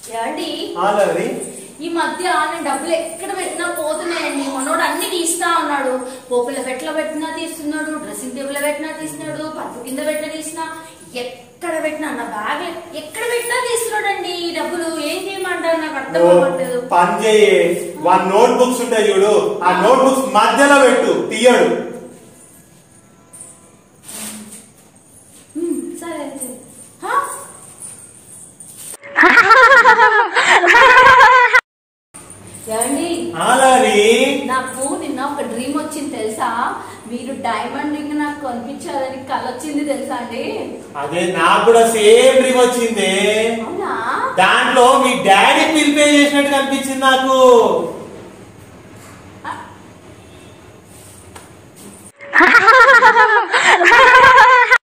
ఏమండి ఆలరి ఈ మధ్య నేను డబ్బులు ఎక్కడ పెట్టినా పోతున్నాయండి మనోడు అన్ని తీస్తా ఉన్నాడు పోపుల పెట్టలో పెట్టినా తీస్తున్నాడు డ్రెస్సింగ్ టేబుల్ పెట్టినా తీస్తున్నాడు పప్పు కింద పెట్టినా తీసినా ఎక్కడ పెట్టినా నా బ్యాగ్ ఎక్కడ పెట్టినా తీస్తున్నాడండి ఈ డబ్బులు ఏం చేయమంటారు నాకు అర్థం నువ్వు అవ్వట్లేదు పని చేయి వన్ నోట్ బుక్స్ ఉంటాయి చూడు ఆ నోట్ బుక్స్ మధ్యలో పెట్టు తీయడు హ్మ్, సరే అయితే హా? ఏమండి ఆలరి నాకు నిన్న ఒక డ్రీమ్ వచ్చింది తెలుసా మీరు డైమండ్ రింగ్ నాకు కొనిపించాలని కల వచ్చింది తెలుసా అండి అదే నాకు కూడా సేమ్ డ్రీమ్ వచ్చింది అవునా దాంట్లో మీ డాడీ బిల్ పే చేసినట్టు కనిపించింది నాకు